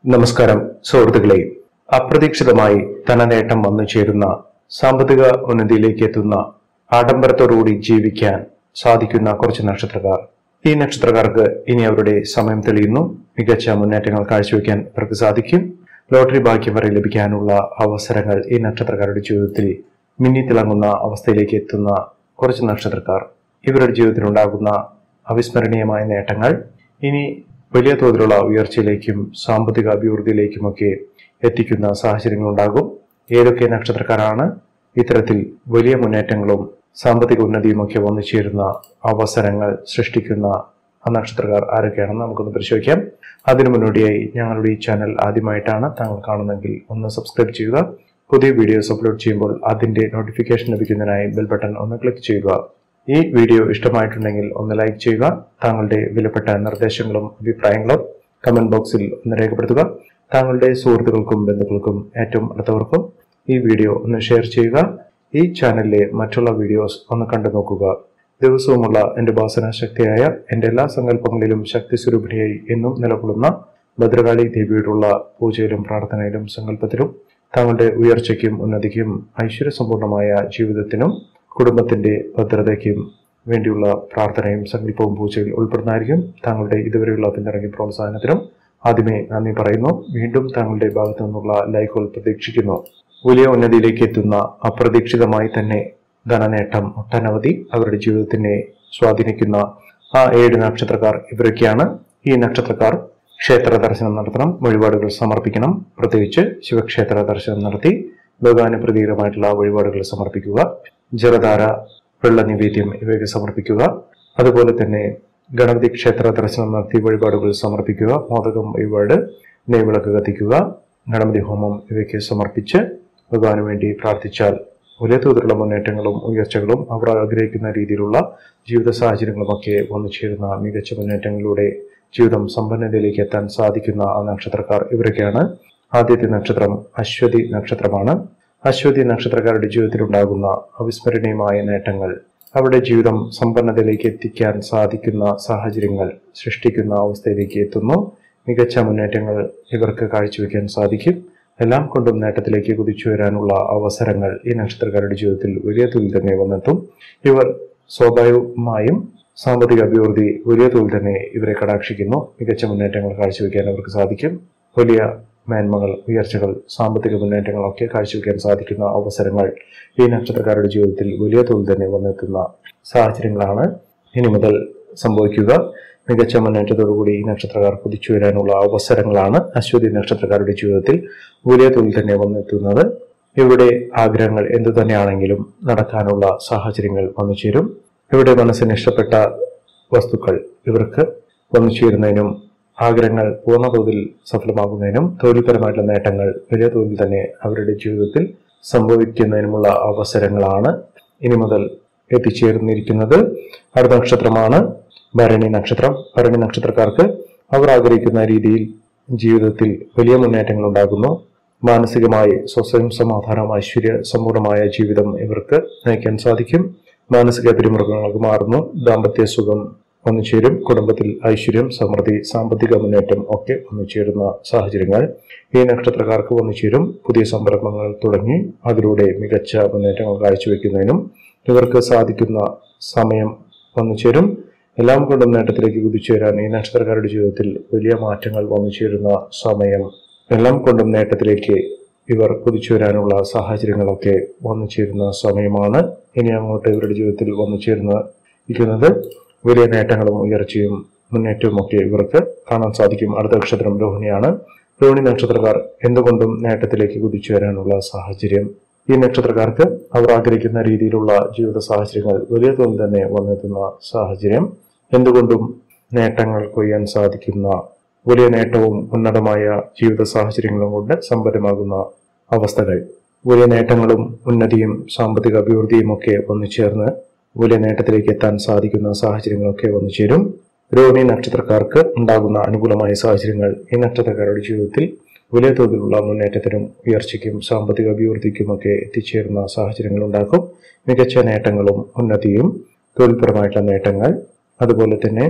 നമസ്കാരം സുഹൃത്തുക്കളെ അപ്രതീക്ഷിതമായി ധനനേട്ടം വന്നു ചേരുന്ന സാമ്പത്തിക ഉന്നതിയിലേക്ക് എത്തുന്ന ആഡംബരത്തോടുകൂടി ജീവിക്കാൻ സാധിക്കുന്ന കുറച്ച് നക്ഷത്രക്കാർ ഈ നക്ഷത്രക്കാർക്ക് ഇനി അവരുടെ സമയം തെളിയുന്നു മികച്ച മുന്നേറ്റങ്ങൾ കാഴ്ചവെക്കാൻ ഇവർക്ക് സാധിക്കും ലോട്ടറി ഭാഗ്യം വരെ ലഭിക്കാനുള്ള അവസരങ്ങൾ ഈ നക്ഷത്രക്കാരുടെ ജീവിതത്തിൽ മിന്നിത്തിളങ്ങുന്ന അവസ്ഥയിലേക്ക് എത്തുന്ന കുറച്ച് നക്ഷത്രക്കാർ ഇവരുടെ ജീവിതത്തിൽ ഉണ്ടാകുന്ന അവിസ്മരണീയമായ നേട്ടങ്ങൾ ഇനി വലിയ തോതിലുള്ള ഉയർച്ചയിലേക്കും സാമ്പത്തിക അഭിവൃദ്ധിയിലേക്കുമൊക്കെ എത്തിക്കുന്ന സാഹചര്യങ്ങൾ ഉണ്ടാകും ഏതൊക്കെ നക്ഷത്രക്കാരാണ് ഇത്തരത്തിൽ വലിയ മുന്നേറ്റങ്ങളും സാമ്പത്തിക ഉന്നതിയുമൊക്കെ വന്നു ചേരുന്ന അവസരങ്ങൾ സൃഷ്ടിക്കുന്ന ആ നക്ഷത്രക്കാർ ആരൊക്കെയാണെന്ന് നമുക്കൊന്ന് പരിശോധിക്കാം അതിനു മുന്നോടിയായി ഞങ്ങളുടെ ഈ ചാനൽ ആദ്യമായിട്ടാണ് താങ്കൾ കാണുന്നതെങ്കിൽ ഒന്ന് സബ്സ്ക്രൈബ് ചെയ്യുക പുതിയ വീഡിയോസ് അപ്ലോഡ് ചെയ്യുമ്പോൾ അതിന്റെ നോട്ടിഫിക്കേഷൻ ലഭിക്കുന്നതിനായി ബെൽ ബട്ടൺ ഒന്ന് ക്ലിക്ക് ചെയ്യുക ഈ വീഡിയോ ഇഷ്ടമായിട്ടുണ്ടെങ്കിൽ ഒന്ന് ലൈക്ക് ചെയ്യുക താങ്കളുടെ വിലപ്പെട്ട നിർദ്ദേശങ്ങളും അഭിപ്രായങ്ങളും കമന്റ് ബോക്സിൽ ഒന്ന് രേഖപ്പെടുത്തുക താങ്കളുടെ സുഹൃത്തുക്കൾക്കും ബന്ധുക്കൾക്കും ഏറ്റവും അടുത്തവർക്കും ഈ വീഡിയോ ഒന്ന് ഷെയർ ചെയ്യുക ഈ ചാനലിലെ മറ്റുള്ള വീഡിയോസ് ഒന്ന് കണ്ടു നോക്കുക ദിവസവുമുള്ള എൻ്റെ ഉപാസന ശക്തിയായ എൻ്റെ എല്ലാ സങ്കല്പങ്ങളിലും ശക്തി സ്വരൂപിണിയായി എന്നും നിലകൊള്ളുന്ന ഭദ്രകാളി ദേവിയോടുള്ള പൂജയിലും പ്രാർത്ഥനയിലും സങ്കല്പത്തിലും താങ്കളുടെ ഉയർച്ചയ്ക്കും ഉന്നതിക്കും ഐശ്വര്യസമ്പൂർണമായ ജീവിതത്തിനും കുടുംബത്തിന്റെ ഭദ്രതയ്ക്കും വേണ്ടിയുള്ള പ്രാർത്ഥനയും സങ്കല്പവും പൂജയിൽ ഉൾപ്പെടുന്നതായിരിക്കും താങ്കളുടെ ഇതുവരെയുള്ള പിന്തുണയ്ക്കും പ്രോത്സാഹനത്തിനും ആദ്യമേ നന്ദി പറയുന്നു വീണ്ടും താങ്കളുടെ ഭാഗത്തു നിന്നുള്ള ലൈക്കുകൾ പ്രതീക്ഷിക്കുന്നു വലിയ ഉന്നതിയിലേക്ക് എത്തുന്ന അപ്രതീക്ഷിതമായി തന്നെ ധനനേട്ടം ഒട്ടനവധി അവരുടെ ജീവിതത്തിനെ സ്വാധീനിക്കുന്ന ആ ഏഴ് നക്ഷത്രക്കാർ ഇവരൊക്കെയാണ് ഈ നക്ഷത്രക്കാർ ക്ഷേത്ര ദർശനം നടത്തണം വഴിപാടുകൾ സമർപ്പിക്കണം പ്രത്യേകിച്ച് ശിവക്ഷേത്ര ദർശനം നടത്തി ഭഗവാന് പ്രതീകമായിട്ടുള്ള വഴിപാടുകൾ സമർപ്പിക്കുക ജലധാര വെള്ള നിവേദ്യം ഇവയൊക്കെ സമർപ്പിക്കുക അതുപോലെ തന്നെ ഗണപതി ക്ഷേത്ര ദർശനം നടത്തി വഴിപാടുകൾ സമർപ്പിക്കുക മോദകം വഴിപാട് നെയ്വിളക്ക് കത്തിക്കുക ഗണപതി ഹോമം ഇവയ്ക്ക് സമർപ്പിച്ച് ഭഗവാന് വേണ്ടി പ്രാർത്ഥിച്ചാൽ വലിയ തോതിലുള്ള മുന്നേറ്റങ്ങളും ഉയർച്ചകളും അവർ ആഗ്രഹിക്കുന്ന രീതിയിലുള്ള ജീവിത സാഹചര്യങ്ങളുമൊക്കെ വന്നു ചേരുന്ന മികച്ച മുന്നേറ്റങ്ങളിലൂടെ ജീവിതം സമ്പന്നതയിലേക്ക് എത്താൻ സാധിക്കുന്ന ആ നക്ഷത്രക്കാർ ഇവരൊക്കെയാണ് ആദ്യത്തെ നക്ഷത്രം അശ്വതി നക്ഷത്രമാണ് അശ്വതി നക്ഷത്രക്കാരുടെ ജീവിതത്തിൽ ഉണ്ടാകുന്ന അവിസ്മരണീയമായ നേട്ടങ്ങൾ അവരുടെ ജീവിതം സമ്പന്നതയിലേക്ക് എത്തിക്കാൻ സാധിക്കുന്ന സാഹചര്യങ്ങൾ സൃഷ്ടിക്കുന്ന അവസ്ഥയിലേക്ക് എത്തുന്നു മികച്ച മുന്നേറ്റങ്ങൾ ഇവർക്ക് കാഴ്ചവെക്കാൻ സാധിക്കും എല്ലാം കൊണ്ടും നേട്ടത്തിലേക്ക് കുതിച്ചു വരാനുള്ള അവസരങ്ങൾ ഈ നക്ഷത്രക്കാരുടെ ജീവിതത്തിൽ വലിയ തോതിൽ തന്നെ വന്നെത്തും ഇവർ സ്വാഭാവികമായും സാമ്പത്തിക അഭിവൃദ്ധി വലിയ തോതിൽ തന്നെ ഇവരെ കടാക്ഷിക്കുന്നു മികച്ച മുന്നേറ്റങ്ങൾ കാഴ്ചവെക്കാൻ അവർക്ക് സാധിക്കും വലിയ മേന്മകൾ ഉയർച്ചകൾ സാമ്പത്തിക മുന്നേറ്റങ്ങളൊക്കെ കാഴ്ചവെക്കാൻ സാധിക്കുന്ന അവസരങ്ങൾ ഈ നക്ഷത്രക്കാരുടെ ജീവിതത്തിൽ വലിയ തോതിൽ തന്നെ വന്നെത്തുന്ന സാഹചര്യങ്ങളാണ് ഇനി മുതൽ സംഭവിക്കുക മികച്ച മുന്നേറ്റത്തോടുകൂടി ഈ നക്ഷത്രക്കാർ കുതിച്ചു വരാനുള്ള അവസരങ്ങളാണ് അശ്വതി നക്ഷത്രക്കാരുടെ ജീവിതത്തിൽ വലിയ തോതിൽ തന്നെ വന്നെത്തുന്നത് ഇവരുടെ ആഗ്രഹങ്ങൾ എന്തു തന്നെയാണെങ്കിലും നടക്കാനുള്ള സാഹചര്യങ്ങൾ വന്നു ചേരും ഇവരുടെ മനസ്സിന് ഇഷ്ടപ്പെട്ട വസ്തുക്കൾ ഇവർക്ക് വന്നു ചേരുന്നതിനും ആഗ്രഹങ്ങൾ പൂർണ്ണ തോതിൽ സഫലമാകുന്നതിനും തൊഴിൽപരമായിട്ടുള്ള നേട്ടങ്ങൾ വലിയ തോതിൽ തന്നെ അവരുടെ ജീവിതത്തിൽ സംഭവിക്കുന്നതിനുമുള്ള അവസരങ്ങളാണ് ഇനി മുതൽ എത്തിച്ചേർന്നിരിക്കുന്നത് അടുത്ത നക്ഷത്രമാണ് ഭരണി നക്ഷത്രം ഭരണി നക്ഷത്രക്കാർക്ക് അവർ ആഗ്രഹിക്കുന്ന രീതിയിൽ ജീവിതത്തിൽ വലിയ മുന്നേറ്റങ്ങൾ ഉണ്ടാകുന്നു മാനസികമായി സ്വയം സമാധാനം ഐശ്വര്യ സമ്പൂർണമായ ജീവിതം ഇവർക്ക് നയിക്കാൻ സാധിക്കും മാനസിക പിരിമുറുക്കങ്ങൾക്ക് മാറുന്നു ദാമ്പത്യ സുഖം വന്നു ചേരും കുടുംബത്തിൽ ഐശ്വര്യം സമൃദ്ധി സാമ്പത്തിക മുന്നേറ്റം ഒക്കെ വന്നു ചേരുന്ന സാഹചര്യങ്ങൾ ഈ നക്ഷത്രക്കാർക്ക് വന്നു ചേരും പുതിയ സംരംഭങ്ങൾ തുടങ്ങി അതിലൂടെ മികച്ച മുന്നേറ്റങ്ങൾ കാഴ്ചവെക്കുന്നതിനും ഇവർക്ക് സാധിക്കുന്ന സമയം വന്നു ചേരും എല്ലാം കൊണ്ടും നേട്ടത്തിലേക്ക് കുതിച്ചുവരാൻ ഈ നക്ഷത്രക്കാരുടെ ജീവിതത്തിൽ വലിയ മാറ്റങ്ങൾ വന്നു ചേരുന്ന സമയം എല്ലാം കൊണ്ടും നേട്ടത്തിലേക്ക് ഇവർ കുതിച്ചു വരാനുള്ള സാഹചര്യങ്ങളൊക്കെ വന്നു ചേരുന്ന സമയമാണ് ഇനി അങ്ങോട്ട് ഇവരുടെ ജീവിതത്തിൽ വന്നു ചേരുന്ന ഇരിക്കുന്നത് വലിയ നേട്ടങ്ങളും ഉയർച്ചയും മുന്നേറ്റവും ഒക്കെ ഇവർക്ക് കാണാൻ സാധിക്കും അടുത്ത നക്ഷത്രം രോഹിണിയാണ് രോഹിണി നക്ഷത്രക്കാർ എന്തുകൊണ്ടും നേട്ടത്തിലേക്ക് കുതിച്ചു വരാനുള്ള സാഹചര്യം ഈ നക്ഷത്രക്കാർക്ക് അവർ ആഗ്രഹിക്കുന്ന രീതിയിലുള്ള ജീവിത സാഹചര്യങ്ങൾ വലിയ തോതിൽ തന്നെ വന്നെത്തുന്ന സാഹചര്യം എന്തുകൊണ്ടും നേട്ടങ്ങൾ കൊയ്യാൻ സാധിക്കുന്ന വലിയ നേട്ടവും ഉന്നതമായ ജീവിത സാഹചര്യങ്ങളും കൊണ്ട് സമ്പന്നമാകുന്ന അവസ്ഥകൾ വലിയ നേട്ടങ്ങളും ഉന്നതിയും സാമ്പത്തിക അഭിവൃദ്ധിയും ഒക്കെ വന്നു ചേർന്ന് വലിയ നേട്ടത്തിലേക്ക് എത്താൻ സാധിക്കുന്ന സാഹചര്യങ്ങളൊക്കെ വന്നു ചേരും രോഹിണി നക്ഷത്രക്കാർക്ക് ഉണ്ടാകുന്ന അനുകൂലമായ സാഹചര്യങ്ങൾ ഈ നക്ഷത്രക്കാരുടെ ജീവിതത്തിൽ വലിയ തോതിലുള്ള മുന്നേറ്റത്തിനും ഉയർച്ചയ്ക്കും സാമ്പത്തിക അഭിവൃദ്ധിക്കുമൊക്കെ എത്തിച്ചേരുന്ന സാഹചര്യങ്ങൾ ഉണ്ടാക്കും മികച്ച നേട്ടങ്ങളും ഉന്നതിയും തൊഴിൽപരമായിട്ടുള്ള നേട്ടങ്ങൾ അതുപോലെ തന്നെ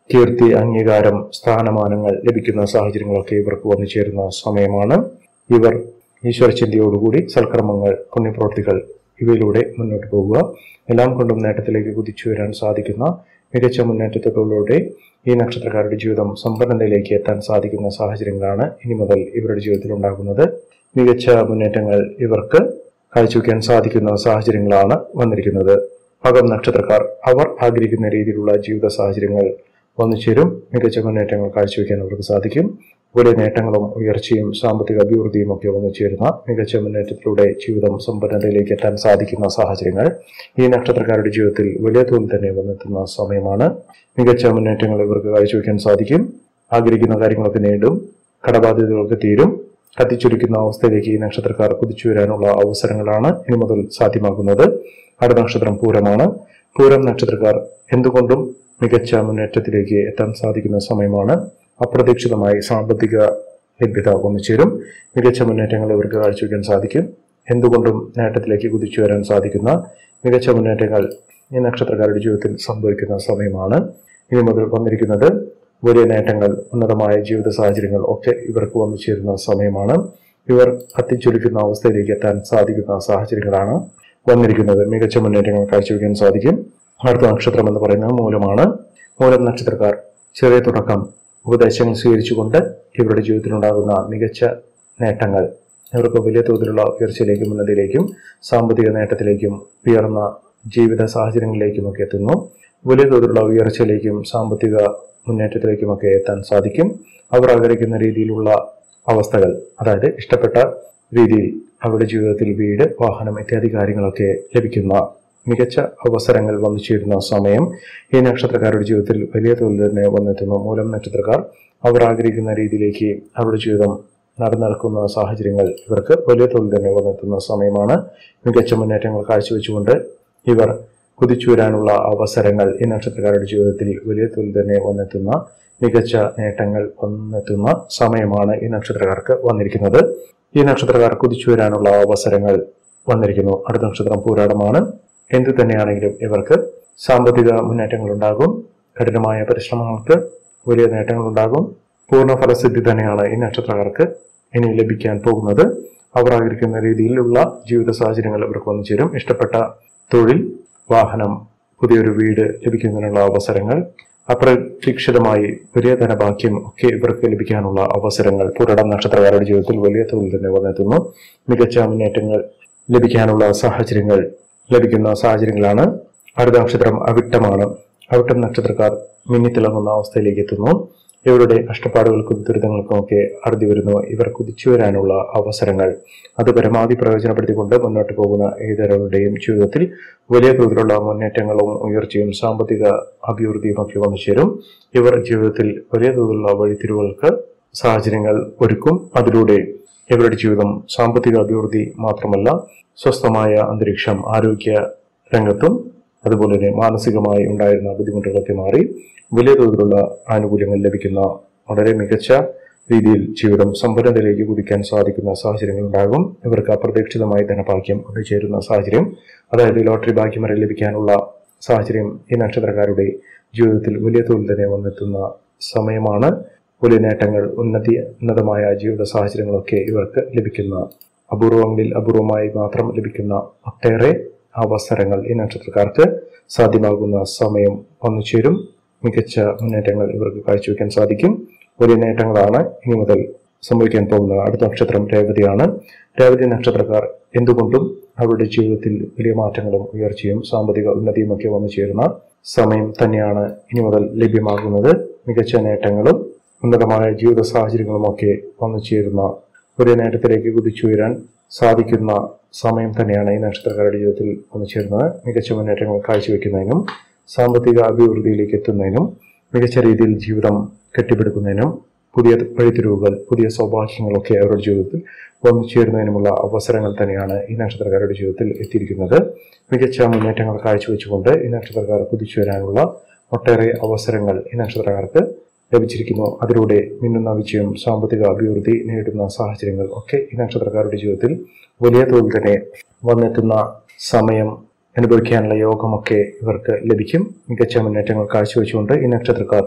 കീർത്തി അംഗീകാരം സ്ഥാനമാനങ്ങൾ ലഭിക്കുന്ന സാഹചര്യങ്ങളൊക്കെ ഇവർക്ക് വന്നു ചേരുന്ന സമയമാണ് ഇവർ ഈശ്വരചിന്തയോടുകൂടി സൽക്കർമ്മങ്ങൾ പുണ്യപ്രവൃത്തികൾ ഇവയിലൂടെ മുന്നോട്ട് പോകുക എല്ലാം കൊണ്ടും നേട്ടത്തിലേക്ക് കുതിച്ചു വരാൻ സാധിക്കുന്ന മികച്ച മുന്നേറ്റത്തിലൂടെ ഈ നക്ഷത്രക്കാരുടെ ജീവിതം സമ്പന്നതയിലേക്ക് എത്താൻ സാധിക്കുന്ന സാഹചര്യങ്ങളാണ് ഇനി മുതൽ ഇവരുടെ ജീവിതത്തിൽ ഉണ്ടാകുന്നത് മികച്ച മുന്നേറ്റങ്ങൾ ഇവർക്ക് കാഴ്ചവെക്കാൻ സാധിക്കുന്ന സാഹചര്യങ്ങളാണ് വന്നിരിക്കുന്നത് പകം നക്ഷത്രക്കാർ അവർ ആഗ്രഹിക്കുന്ന രീതിയിലുള്ള ജീവിത സാഹചര്യങ്ങൾ വന്നു ചേരും മികച്ച മുന്നേറ്റങ്ങൾ കാഴ്ചവെക്കാൻ അവർക്ക് സാധിക്കും വലിയ നേട്ടങ്ങളും ഉയർച്ചയും സാമ്പത്തിക അഭിവൃദ്ധിയും ഒക്കെ വന്നു ചേരുന്ന മികച്ച മുന്നേറ്റത്തിലൂടെ ജീവിതം സമ്പന്നതയിലേക്ക് എത്താൻ സാധിക്കുന്ന സാഹചര്യങ്ങൾ ഈ നക്ഷത്രക്കാരുടെ ജീവിതത്തിൽ വലിയ തോതിൽ തന്നെ വന്നെത്തുന്ന സമയമാണ് മികച്ച മുന്നേറ്റങ്ങൾ ഇവർക്ക് കാഴ്ചവെക്കാൻ സാധിക്കും ആഗ്രഹിക്കുന്ന കാര്യങ്ങളൊക്കെ നേടും കടബാധ്യതകളൊക്കെ തീരും കത്തിച്ചൊലിക്കുന്ന അവസ്ഥയിലേക്ക് ഈ നക്ഷത്രക്കാർ കുതിച്ചു വരാനുള്ള അവസരങ്ങളാണ് ഇനി മുതൽ സാധ്യമാകുന്നത് അടുത്ത നക്ഷത്രം പൂരമാണ് പൂരം നക്ഷത്രക്കാർ എന്തുകൊണ്ടും മികച്ച മുന്നേറ്റത്തിലേക്ക് എത്താൻ സാധിക്കുന്ന സമയമാണ് അപ്രതീക്ഷിതമായി സാമ്പത്തിക ലഭ്യത ഒന്നുചേരും മികച്ച മുന്നേറ്റങ്ങൾ ഇവർക്ക് കാഴ്ചവെക്കാൻ സാധിക്കും എന്തുകൊണ്ടും നേട്ടത്തിലേക്ക് കുതിച്ചു വരാൻ സാധിക്കുന്ന മികച്ച മുന്നേറ്റങ്ങൾ ഈ നക്ഷത്രക്കാരുടെ ജീവിതത്തിൽ സംഭവിക്കുന്ന സമയമാണ് ഇനി മുതൽ വന്നിരിക്കുന്നത് വലിയ നേട്ടങ്ങൾ ഉന്നതമായ ജീവിത സാഹചര്യങ്ങൾ ഒക്കെ ഇവർക്ക് വന്നു ചേരുന്ന സമയമാണ് ഇവർ കത്തിച്ചൊലിക്കുന്ന അവസ്ഥയിലേക്ക് എത്താൻ സാധിക്കുന്ന സാഹചര്യങ്ങളാണ് വന്നിരിക്കുന്നത് മികച്ച മുന്നേറ്റങ്ങൾ കാഴ്ചവെക്കാൻ സാധിക്കും അടുത്ത നക്ഷത്രം എന്ന് പറയുന്നത് മൂലമാണ് മൂലം നക്ഷത്രക്കാർ ചെറിയ തുടക്കം ഉപദേശങ്ങൾ സ്വീകരിച്ചുകൊണ്ട് ഇവരുടെ ജീവിതത്തിലുണ്ടാകുന്ന മികച്ച നേട്ടങ്ങൾ ഇവർക്ക് വലിയ തോതിലുള്ള ഉയർച്ചയിലേക്കും ഉന്നതിയിലേക്കും സാമ്പത്തിക നേട്ടത്തിലേക്കും ഉയർന്ന ജീവിത സാഹചര്യങ്ങളിലേക്കുമൊക്കെ എത്തുന്നു വലിയ തോതിലുള്ള ഉയർച്ചയിലേക്കും സാമ്പത്തിക മുന്നേറ്റത്തിലേക്കുമൊക്കെ എത്താൻ സാധിക്കും അവർ ആഗ്രഹിക്കുന്ന രീതിയിലുള്ള അവസ്ഥകൾ അതായത് ഇഷ്ടപ്പെട്ട രീതിയിൽ അവരുടെ ജീവിതത്തിൽ വീട് വാഹനം ഇത്യാദി കാര്യങ്ങളൊക്കെ ലഭിക്കുന്ന മികച്ച അവസരങ്ങൾ വന്നു ചേരുന്ന സമയം ഈ നക്ഷത്രക്കാരുടെ ജീവിതത്തിൽ വലിയ തോതിൽ തന്നെ വന്നെത്തുന്നു മൂലം നക്ഷത്രക്കാർ അവർ ആഗ്രഹിക്കുന്ന രീതിയിലേക്ക് അവരുടെ ജീവിതം നടന്നെടുക്കുന്ന സാഹചര്യങ്ങൾ ഇവർക്ക് വലിയ തോതിൽ തന്നെ വന്നെത്തുന്ന സമയമാണ് മികച്ച മുന്നേറ്റങ്ങൾ കാഴ്ചവെച്ചുകൊണ്ട് ഇവർ കുതിച്ചു വരാനുള്ള അവസരങ്ങൾ ഈ നക്ഷത്രക്കാരുടെ ജീവിതത്തിൽ വലിയ തോതിൽ തന്നെ വന്നെത്തുന്ന മികച്ച നേട്ടങ്ങൾ വന്നെത്തുന്ന സമയമാണ് ഈ നക്ഷത്രക്കാർക്ക് വന്നിരിക്കുന്നത് ഈ നക്ഷത്രക്കാർ കുതിച്ചു വരാനുള്ള അവസരങ്ങൾ വന്നിരിക്കുന്നു അടുത്ത നക്ഷത്രം പൂരാടമാണ് എന്തു തന്നെയാണെങ്കിലും ഇവർക്ക് സാമ്പത്തിക മുന്നേറ്റങ്ങൾ ഉണ്ടാകും കഠിനമായ പരിശ്രമങ്ങൾക്ക് വലിയ നേട്ടങ്ങൾ ഉണ്ടാകും പൂർണ്ണ ഫലസിദ്ധി തന്നെയാണ് ഈ നക്ഷത്രക്കാർക്ക് ഇനി ലഭിക്കാൻ പോകുന്നത് അവർ ആഗ്രഹിക്കുന്ന രീതിയിലുള്ള ജീവിത സാഹചര്യങ്ങൾ ഇവർക്ക് വന്നു ചേരും ഇഷ്ടപ്പെട്ട തൊഴിൽ വാഹനം പുതിയൊരു വീട് ലഭിക്കുന്നതിനുള്ള അവസരങ്ങൾ അപ്രതീക്ഷിതമായി വലിയ ധനഭാഗ്യം ഒക്കെ ഇവർക്ക് ലഭിക്കാനുള്ള അവസരങ്ങൾ പുരടം നക്ഷത്രക്കാരുടെ ജീവിതത്തിൽ വലിയ തോതിൽ തന്നെ വന്നെത്തുന്നു മികച്ച മുന്നേറ്റങ്ങൾ ലഭിക്കാനുള്ള സാഹചര്യങ്ങൾ ലഭിക്കുന്ന സാഹചര്യങ്ങളാണ് അടുത്ത നക്ഷത്രം അവിട്ടമാണ് അവിട്ടം നക്ഷത്രക്കാർ മിന്നിത്തിളങ്ങുന്ന അവസ്ഥയിലേക്ക് എത്തുന്നു ഇവരുടെ കഷ്ടപ്പാടുകൾക്കും ദുരിതങ്ങൾക്കും ഒക്കെ അറുതി വരുന്നു ഇവർ കുതിച്ചു വരാനുള്ള അവസരങ്ങൾ അത് പരമാവധി പ്രയോജനപ്പെടുത്തിക്കൊണ്ട് മുന്നോട്ട് പോകുന്ന ഏതൊരാളുടെയും ജീവിതത്തിൽ വലിയ തോതിലുള്ള മുന്നേറ്റങ്ങളും ഉയർച്ചയും സാമ്പത്തിക അഭിവൃദ്ധിയും ഒക്കെ വന്നു ചേരും ഇവർ ജീവിതത്തിൽ വലിയ തോതിലുള്ള വഴിത്തിരിവുകൾക്ക് സാഹചര്യങ്ങൾ ഒരുക്കും അതിലൂടെ ഇവരുടെ ജീവിതം സാമ്പത്തിക അഭിവൃദ്ധി മാത്രമല്ല സ്വസ്ഥമായ അന്തരീക്ഷം ആരോഗ്യ രംഗത്തും അതുപോലെ തന്നെ മാനസികമായി ഉണ്ടായിരുന്ന ബുദ്ധിമുട്ടുകളൊക്കെ മാറി വലിയ തോതിലുള്ള ആനുകൂല്യങ്ങൾ ലഭിക്കുന്ന വളരെ മികച്ച രീതിയിൽ ജീവിതം സമ്പന്നതയിലേക്ക് കുതിക്കാൻ സാധിക്കുന്ന സാഹചര്യങ്ങൾ ഉണ്ടാകും ഇവർക്ക് അപ്രതീക്ഷിതമായി ധനഭാഗ്യം ചേരുന്ന സാഹചര്യം അതായത് ലോട്ടറി ഭാഗ്യം വരെ ലഭിക്കാനുള്ള സാഹചര്യം ഈ നക്ഷത്രക്കാരുടെ ജീവിതത്തിൽ വലിയ തോതിൽ തന്നെ വന്നെത്തുന്ന സമയമാണ് വലിയ നേട്ടങ്ങൾ ഉന്നതി ഉന്നതമായ ജീവിത സാഹചര്യങ്ങളൊക്കെ ഇവർക്ക് ലഭിക്കുന്ന അപൂർവങ്ങളിൽ അപൂർവമായി മാത്രം ലഭിക്കുന്ന ഒട്ടേറെ അവസരങ്ങൾ ഈ നക്ഷത്രക്കാർക്ക് സാധ്യമാകുന്ന സമയം വന്നു ചേരും മികച്ച മുന്നേറ്റങ്ങൾ ഇവർക്ക് കാഴ്ചവെക്കാൻ സാധിക്കും വലിയ നേട്ടങ്ങളാണ് ഇനി മുതൽ സംഭവിക്കാൻ പോകുന്നത് അടുത്ത നക്ഷത്രം രേവതിയാണ് രേവതി നക്ഷത്രക്കാർ എന്തുകൊണ്ടും അവരുടെ ജീവിതത്തിൽ വലിയ മാറ്റങ്ങളും ഉയർച്ചയും സാമ്പത്തിക ഉന്നതിയും ഒക്കെ വന്നു ചേരുന്ന സമയം തന്നെയാണ് ഇനി മുതൽ ലഭ്യമാകുന്നത് മികച്ച നേട്ടങ്ങളും ഉന്നതമായ ജീവിത സാഹചര്യങ്ങളും ഒക്കെ വന്നു ചേരുന്ന ഒരു നേട്ടത്തിലേക്ക് കുതിച്ചുയരാൻ സാധിക്കുന്ന സമയം തന്നെയാണ് ഈ നക്ഷത്രക്കാരുടെ ജീവിതത്തിൽ വന്നു ചേരുന്നത് മികച്ച മുന്നേറ്റങ്ങൾ കാഴ്ചവെക്കുന്നതിനും സാമ്പത്തിക അഭിവൃദ്ധിയിലേക്ക് എത്തുന്നതിനും മികച്ച രീതിയിൽ ജീവിതം കെട്ടിപ്പടുക്കുന്നതിനും പുതിയ വഴിത്തിരിവുകൾ പുതിയ സൗഭാഗ്യങ്ങളൊക്കെ അവരുടെ ജീവിതത്തിൽ വന്നു ചേരുന്നതിനുമുള്ള അവസരങ്ങൾ തന്നെയാണ് ഈ നക്ഷത്രക്കാരുടെ ജീവിതത്തിൽ എത്തിയിരിക്കുന്നത് മികച്ച മുന്നേറ്റങ്ങൾ കാഴ്ചവെച്ചുകൊണ്ട് ഈ നക്ഷത്രക്കാർ കുതിച്ചു വരാനുള്ള ഒട്ടേറെ അവസരങ്ങൾ ഈ നക്ഷത്രക്കാർക്ക് ലഭിച്ചിരിക്കുന്നു അതിലൂടെ മിന്നുന്ന വിജയം സാമ്പത്തിക അഭിവൃദ്ധി നേടുന്ന സാഹചര്യങ്ങൾ ഒക്കെ ഈ നക്ഷത്രക്കാരുടെ ജീവിതത്തിൽ വലിയ തോതിൽ തന്നെ വന്നെത്തുന്ന സമയം അനുഭവിക്കാനുള്ള യോഗമൊക്കെ ഇവർക്ക് ലഭിക്കും മികച്ച മുന്നേറ്റങ്ങൾ കാഴ്ചവെച്ചുകൊണ്ട് ഈ നക്ഷത്രക്കാർ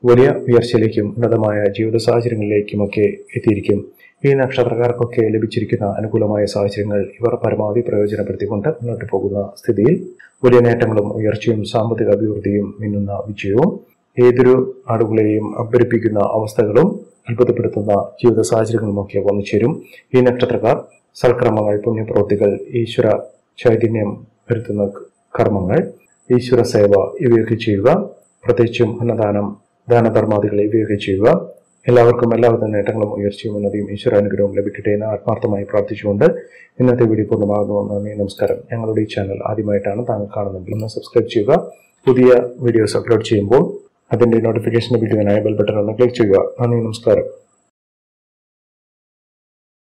വലിയ ഉയർച്ചയിലേക്കും ഉന്നതമായ ജീവിത സാഹചര്യങ്ങളിലേക്കുമൊക്കെ എത്തിയിരിക്കും ഈ നക്ഷത്രക്കാർക്കൊക്കെ ലഭിച്ചിരിക്കുന്ന അനുകൂലമായ സാഹചര്യങ്ങൾ ഇവർ പരമാവധി പ്രയോജനപ്പെടുത്തിക്കൊണ്ട് മുന്നോട്ട് പോകുന്ന സ്ഥിതിയിൽ വലിയ നേട്ടങ്ങളും ഉയർച്ചയും സാമ്പത്തിക അഭിവൃദ്ധിയും മിന്നുന്ന വിജയവും ഏതൊരു ആളുകളെയും അഭ്യരിപ്പിക്കുന്ന അവസ്ഥകളും അത്ഭുതപ്പെടുത്തുന്ന ജീവിത സാഹചര്യങ്ങളുമൊക്കെ വന്നു ചേരും ഈ നക്ഷത്രക്കാർ സൽക്രമങ്ങൾ പുണ്യപ്രവൃത്തികൾ ഈശ്വര ചൈതന്യം വരുത്തുന്ന കർമ്മങ്ങൾ ഈശ്വര സേവ ഇവയൊക്കെ ചെയ്യുക പ്രത്യേകിച്ചും അന്നദാനം ദാനധർമാദികൾ ഇവയൊക്കെ ചെയ്യുക എല്ലാവർക്കും എല്ലാവിധ നേട്ടങ്ങളും ഉയർച്ചയും ഉന്നതിയും ഈശ്വരാനുഗ്രഹവും ലഭിക്കട്ടെ എന്ന് ആത്മാർത്ഥമായി പ്രാർത്ഥിച്ചുകൊണ്ട് ഇന്നത്തെ വീഡിയോ പൂർണ്ണമാകുന്നു നന്ദി നമസ്കാരം ഞങ്ങളുടെ ഈ ചാനൽ ആദ്യമായിട്ടാണ് താങ്കൾ കാണുന്നതെങ്കിൽ ഒന്ന് സബ്സ്ക്രൈബ് ചെയ്യുക പുതിയ വീഡിയോസ് അപ്ലോഡ് ചെയ്യുമ്പോൾ അതിന്റെ നോട്ടിഫിക്കേഷൻ ലഭിക്കുന്നതിനായി ബെൽ ബട്ടൺ ഒന്ന് ക്ലിക്ക് ചെയ്യുക നന്ദി നമസ്കാരം